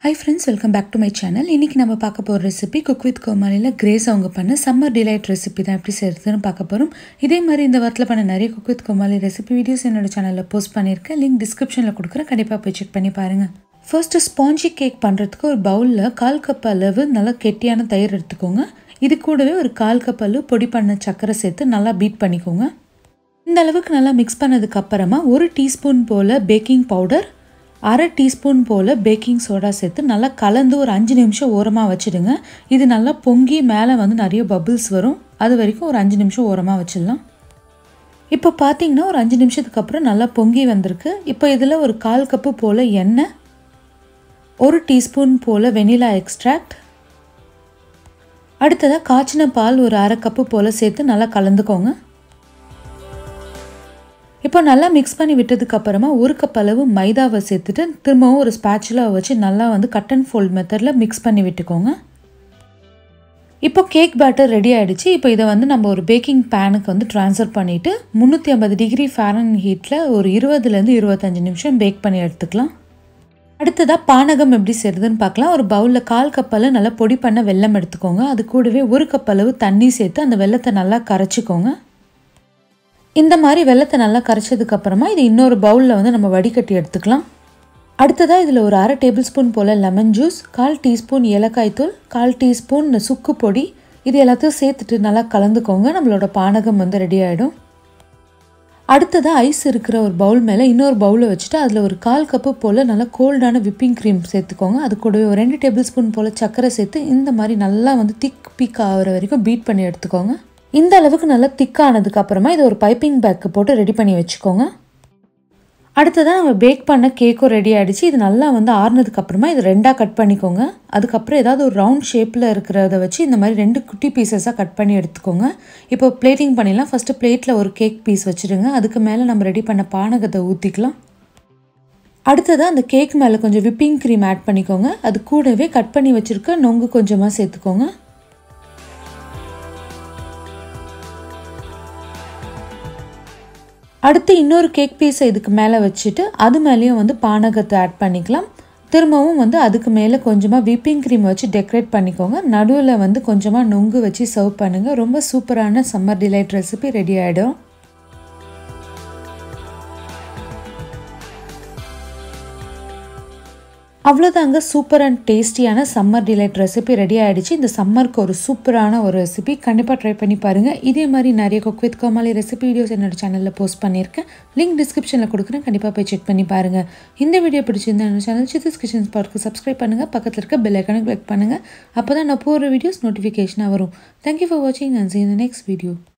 high friends welcome back to my channel இன்றைக்கி நம்ம பார்க்க போகிற ரெசிபி குக் வித் கோமாளியில் கிரேஸ் அவங்க பண்ண சம்மர் டிலைட் ரெசிபி தான் எப்படி செய்கிறதுன்னு பார்க்க போகிறோம் இதே மாதிரி இந்த வாரத்தில் பண்ண நிறைய cook with Comali recipe videos என்னோட சேனலில் போஸ்ட் பண்ணியிருக்கேன் லிங்க் டிஸ்கிரிப்ஷனில் கொடுக்குறேன் கண்டிப்பாக போய் செக் பண்ணி பாருங்கள் ஃபர்ஸ்ட்டு ஸ்பாஞ்சி கேக் பண்ணுறதுக்கு ஒரு பவுலில் கால் கப் அளவு நல்லா கெட்டியான தயிர் எடுத்துக்கோங்க இது கூடவே ஒரு கால் கப் அளவு பொடி பண்ண சர்க்கரை சேர்த்து நல்லா பீட் பண்ணிக்கோங்க இந்த அளவுக்கு நல்லா மிக்ஸ் பண்ணதுக்கு அப்புறமா ஒரு டீஸ்பூன் போல் பேக்கிங் பவுடர் அரை டீஸ்பூன் போல் பேக்கிங் சோடா சேர்த்து நல்லா கலந்து ஒரு அஞ்சு நிமிஷம் ஓரமாக வச்சுடுங்க இது நல்லா பொங்கி மேலே வந்து நிறைய பபிள்ஸ் வரும் அது வரைக்கும் ஒரு அஞ்சு நிமிஷம் ஓரமாக வச்சிடலாம் இப்போ பார்த்தீங்கன்னா ஒரு அஞ்சு நிமிஷத்துக்கு அப்புறம் நல்லா பொங்கி வந்திருக்கு இப்போ இதில் ஒரு கால் கப்பு போல் எண்ணெய் ஒரு டீஸ்பூன் போல் வெனிலா எக்ஸ்ட்ராக்ட் அடுத்ததாக காய்ச்சின பால் ஒரு அரை கப்பு போல் சேர்த்து நல்லா கலந்துக்கோங்க இப்போ நல்லா மிக்ஸ் பண்ணி விட்டதுக்கு அப்புறமா ஒரு கப் அளவு மைதாவை சேர்த்துட்டு திரும்பவும் ஒரு ஸ்பேச்சுலாவை வச்சு நல்லா வந்து கட் அண்ட் ஃபோல்ட் மெத்தடில் மிக்ஸ் பண்ணி விட்டுக்கோங்க இப்போ கேக் பேட்டர் ரெடி ஆகிடுச்சு இப்போ இதை வந்து நம்ம ஒரு பேக்கிங் பேனுக்கு வந்து ட்ரான்ஸ்ஃபர் பண்ணிவிட்டு முந்நூற்றி ஐம்பது டிகிரி ஃபேரன் ஹீட்டில் ஒரு இருபதுலேருந்து இருபத்தஞ்சி நிமிஷம் பேக் பண்ணி எடுத்துக்கலாம் அடுத்ததாக பானகம் எப்படி செய்கிறதுன்னு பார்க்கலாம் ஒரு பவுலில் கால் கப் அளவு நல்லா பொடி பண்ண வெல்லம் எடுத்துக்கோங்க அது கூடவே ஒரு கப் அளவு தண்ணி சேர்த்து அந்த வெள்ளத்தை நல்லா கரைச்சிக்கோங்க இந்த மாதிரி வெள்ளத்தை நல்லா கரைச்சதுக்கு அப்புறமா இது இன்னொரு பவுலில் வந்து நம்ம வடிகட்டி எடுத்துக்கலாம் அடுத்ததாக இதில் ஒரு அரை டேபிள் ஸ்பூன் போல் லெமன் ஜூஸ் கால் டீஸ்பூன் ஏலக்காய் தூள் கால் டீஸ்பூன் சுக்கு பொடி இது எல்லாத்தையும் சேர்த்துட்டு நல்லா கலந்துக்கோங்க நம்மளோட பானகம் வந்து ரெடி ஆகிடும் அடுத்ததாக ஐஸ் இருக்கிற ஒரு பவுல் மேலே இன்னொரு பவுலை வச்சுட்டு அதில் ஒரு கால் கப்பு போல் நல்லா கோல்டான விப்பிங் க்ரீம் சேர்த்துக்கோங்க அது கூடவே ஒரு ரெண்டு டேபிள் ஸ்பூன் போல் சர்க்கரை சேர்த்து இந்த மாதிரி நல்லா வந்து திக் பீக் ஆகிற வரைக்கும் பீட் பண்ணி எடுத்துக்கோங்க இந்த அளவுக்கு நல்லா திக்கானதுக்கு அப்புறமா இதை ஒரு பைப்பிங் பேக்கு போட்டு ரெடி பண்ணி வச்சுக்கோங்க அடுத்ததாக நம்ம பேக் பண்ண கேக்கும் ரெடி ஆகிடுச்சு இது நல்லா வந்து ஆறுனதுக்கு அப்புறமா இது ரெண்டாக கட் பண்ணிக்கோங்க அதுக்கப்புறம் ஏதாவது ஒரு ரவுண்ட் ஷேப்பில் இருக்கிறத வச்சு இந்த மாதிரி ரெண்டு குட்டி பீசஸாக கட் பண்ணி எடுத்துக்கோங்க இப்போ பிளேட்டிங் பண்ணிடலாம் ஃபஸ்ட்டு பிளேட்டில் ஒரு கேக் பீஸ் வச்சுருங்க அதுக்கு மேலே நம்ம ரெடி பண்ண பானகத்தை ஊற்றிக்கலாம் அடுத்ததாக அந்த கேக் மேலே கொஞ்சம் விப்பிங் க்ரீம் ஆட் பண்ணிக்கோங்க அது கூடவே கட் பண்ணி வச்சுருக்க நொங்கு கொஞ்சமாக சேர்த்துக்கோங்க அடுத்து இன்னொரு கேக் பீஸை இதுக்கு மேலே வச்சுட்டு அது மேலேயும் வந்து பானகத்தை ஆட் பண்ணிக்கலாம் திரும்பவும் வந்து அதுக்கு மேலே கொஞ்சமாக விப்பிங் க்ரீம் வச்சு டெக்கரேட் பண்ணிக்கோங்க நடுவில் வந்து கொஞ்சமாக நொங்கு வச்சு சர்வ் பண்ணுங்கள் ரொம்ப சூப்பரான சம்மர் டிலைட் ரெசிபி ரெடி ஆகிடும் அவ்வளோதாங்க சூப்பர் அண்ட் டேஸ்டியான சம்மர் டிலைட் ரெசிபி ரெடி ஆகிடுச்சு இந்த சம்மருக்கு ஒரு சூப்பரான ஒரு ரெசிபி கண்டிப்பாக ட்ரை பண்ணி பாருங்கள் இதே மாதிரி நிறைய cook with Comali recipe videos என்னோட சேனலில் போஸ்ட் பண்ணியிருக்கேன் லிங்க் டிஸ்கிரிப்ஷனில் கொடுக்குறேன் கண்டிப்பாக போய் செக் பண்ணி பாருங்கள் இந்த வீடியோ பிடிச்சிருந்தா என்னோட சேனல் சித்திஸ் கிச்சன் ஸ்பாட்க்கு சப்ஸ்கிரைப் பண்ணுங்கள் பக்கத்தில் இருக்க பெல் ஐக்கனை கிளிக் பண்ணுங்கள் அப்போ தான் நான் போகிற வீடியோஸ் நோட்டிஃபிகேஷனாக வரும் தேங்க்யூ ஃபார் வாட்சிங் அண்ட் சி இந்த நெக்ஸ்ட் வீடியோ